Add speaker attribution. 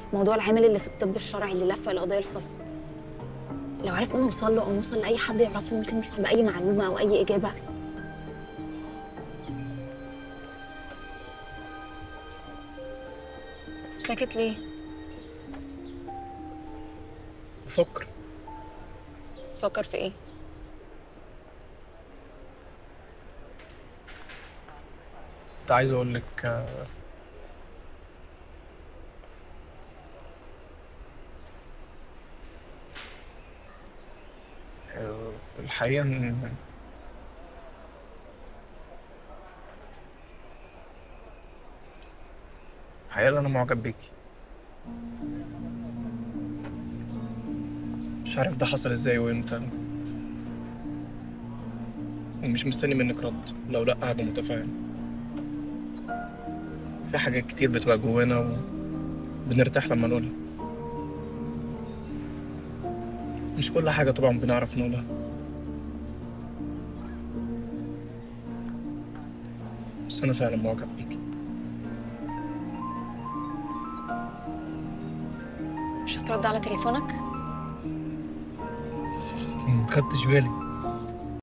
Speaker 1: موضوع العامل اللي في الطب الشرعي اللي لف القضيه لصفوت لو عرفنا نوصل له او نوصل لاي حد يعرفه ممكن نطلع باي معلومه او اي اجابه ساكت ليه
Speaker 2: بفكر
Speaker 1: فكر في ايه
Speaker 2: كنت عايز اقول لك آه، آه، الحقيقة إن الحقيقة أنا معجب بيكي مش عارف ده حصل ازاي وامتى ومش مستني منك رد لو لأ هبقى متفاهم في حاجات كتير بتبقى جوانا وبنرتاح لما نقولها مش كل حاجة طبعا بنعرف نقولها بس أنا فعلا معجب بيكي
Speaker 1: مش هترد على تليفونك
Speaker 2: مخدتش بالي